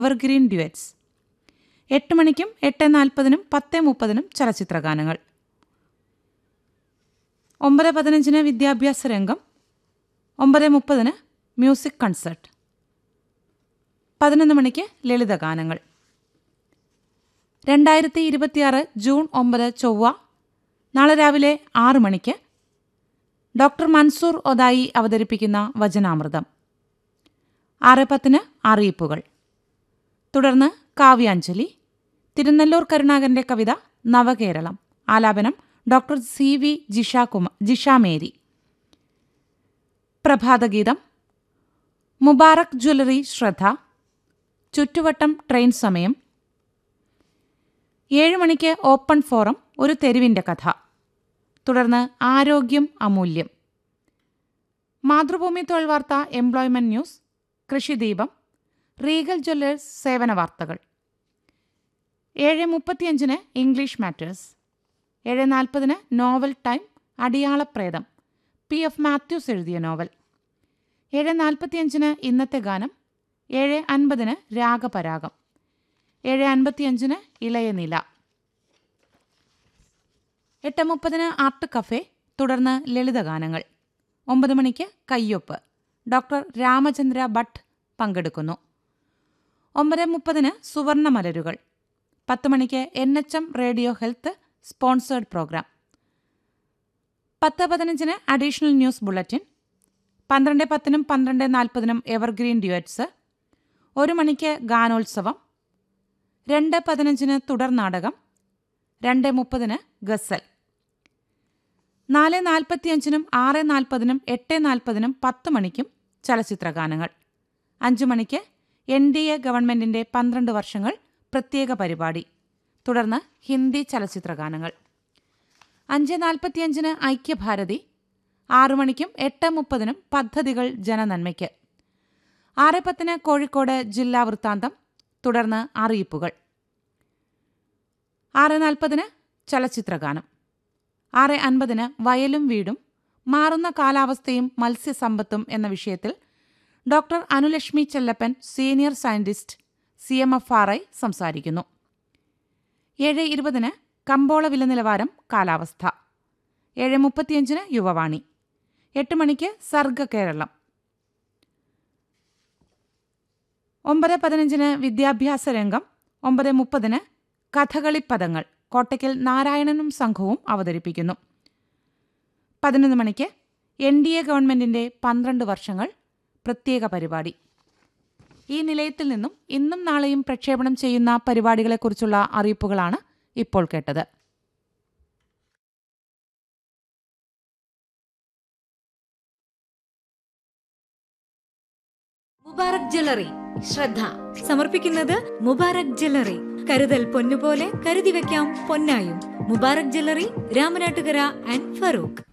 evergreen duets എട്ട് മണിക്കും എട്ട് നാൽപ്പതിനും പത്ത് മുപ്പതിനും ചലച്ചിത്രഗാനങ്ങൾ ഒമ്പത് പതിനഞ്ചിന് വിദ്യാഭ്യാസ രംഗം ഒമ്പത് മുപ്പതിന് മ്യൂസിക് കൺസേർട്ട് പതിനൊന്ന് മണിക്ക് ലളിതഗാനങ്ങൾ രണ്ടായിരത്തി ഇരുപത്തിയാറ് ജൂൺ ഒമ്പത് ചൊവ്വ നാളെ രാവിലെ ആറ് മണിക്ക് ഡോക്ടർ മൻസൂർ ഒതായി അവതരിപ്പിക്കുന്ന വചനാമൃതം ആറ് പത്തിന് അറിയിപ്പുകൾ തുടർന്ന് കാവ്യാഞ്ജലി തിരുനെല്ലൂർ കരുണാകരന്റെ കവിത നവകേരളം ആലാപനം ഡോക്ടർ സി വി ജിഷാകുമ ജിഷാമേരി പ്രഭാതഗീതം മുബാറക് ജ്വല്ലറി ശ്രദ്ധ ചുറ്റുവട്ടം ട്രെയിൻ സമയം ഏഴ് മണിക്ക് ഓപ്പൺ ഫോറം ഒരു തെരുവിൻ്റെ കഥ തുടർന്ന് ആരോഗ്യം അമൂല്യം മാതൃഭൂമി തൊഴിൽ വാർത്ത employment news Krishideepam regal jewellers സേവന വാർത്തകൾ ഏഴ് മുപ്പത്തിയഞ്ചിന് ഇംഗ്ലീഷ് മാറ്റേഴ്സ് ഏഴ് നാൽപ്പതിന് നോവൽ ടൈം അടിയാളപ്രേതം പി എഫ് മാത്യൂസ് എഴുതിയ നോവൽ ഏഴ് നാൽപ്പത്തിയഞ്ചിന് ഇന്നത്തെ ഗാനം ഏഴ് അൻപതിന് രാഗപരാഗം ഏഴ് അൻപത്തിയഞ്ചിന് ഇളയ നില എട്ട് മുപ്പതിന് ആർട്ട് കഫേ തുടർന്ന് ലളിതഗാനങ്ങൾ ഒമ്പത് മണിക്ക് കയ്യൊപ്പ് ഡോക്ടർ രാമചന്ദ്ര ഭട്ട് പങ്കെടുക്കുന്നു ഒമ്പത് മുപ്പതിന് സുവർണ മലരുകൾ പത്ത് മണിക്ക് N H M radio health sponsored programme പത്ത് പതിനഞ്ചിന് അഡീഷണൽ ന്യൂസ് ബുള്ളറ്റിൻ പന്ത്രണ്ട് പത്തിനും പന്ത്രണ്ട് നാൽപ്പതിനും എവർഗ്രീൻ ഡ്യുവറ്റ്സ് ഒരു മണിക്ക് ഗാനോത്സവം രണ്ട് പതിനഞ്ചിന് തുടർ നാടകം രണ്ട് മുപ്പതിന് ഗസൽ നാല് നാൽപ്പത്തിയഞ്ചിനും ആറ് നാൽപ്പതിനും എട്ട് നാൽപ്പതിനും പത്ത് മണിക്കും ചലച്ചിത്രഗാനങ്ങൾ അഞ്ചു മണിക്ക് എൻ ഡി എ ഗവൺമെന്റിന്റെ പന്ത്രണ്ട് വർഷങ്ങൾ പ്രത്യേക പരിപാടി തുടർന്ന് ഹിന്ദി ചലച്ചിത്രഗാനങ്ങൾ അഞ്ച് നാൽപ്പത്തിയഞ്ചിന് ഐക്യഭാരതി ആറു മണിക്കും എട്ട് മുപ്പതിനും പദ്ധതികൾ ജനനന്മയ്ക്ക് ആറ് പത്തിന് കോഴിക്കോട് ജില്ലാ വൃത്താന്തം തുടർന്ന് അറിയിപ്പുകൾ ആറ് നാൽപ്പതിന് ചലച്ചിത്രഗാനം ആറ് അൻപതിന് വയലും വീടും മാറുന്ന കാലാവസ്ഥയും മത്സ്യസമ്പത്തും എന്ന വിഷയത്തിൽ doctor Anulakshmi Chellappan senior scientist C M F R I സംസാരിക്കുന്നു ഏഴ് ഇരുപതിന് കമ്പോള വില നിലവാരം കാലാവസ്ഥ ഏഴ് മുപ്പത്തിയഞ്ചിന് യുവവാണി എട്ട് മണിക്ക് സർഗ കേരളം ഒമ്പത് പതിനഞ്ചിന് വിദ്യാഭ്യാസ രംഗം ഒമ്പത് മുപ്പതിന് കഥകളിപ്പദങ്ങൾ കോട്ടയ്ക്കൽ നാരായണനും സംഘവും അവതരിപ്പിക്കുന്നു പതിനൊന്ന് മണിക്ക് എൻ ഡി എ ഗവൺമെന്റിന്റെ പന്ത്രണ്ട് വർഷങ്ങൾ പ്രത്യേക പരിപാടി ഈ നിലയത്തിൽ നിന്നും ഇന്നും നാളെയും പ്രക്ഷേപണം ചെയ്യുന്ന പരിപാടികളെക്കുറിച്ചുള്ള അറിയിപ്പുകളാണ് ഇപ്പോൾ കേട്ടത് മുബാറക് ജ്വല്ലറി ശ്രദ്ധ സമർപ്പിക്കുന്നത് മുബാറക് ജ്വല്ലറി കരുതൽ പൊന്നുപോലെ കരുതി വെക്കാം പൊന്നായും മുബാറക് ജ്വല്ലറി രാമനാട്ടുകര ആൻഡ് ഫറൂഖ്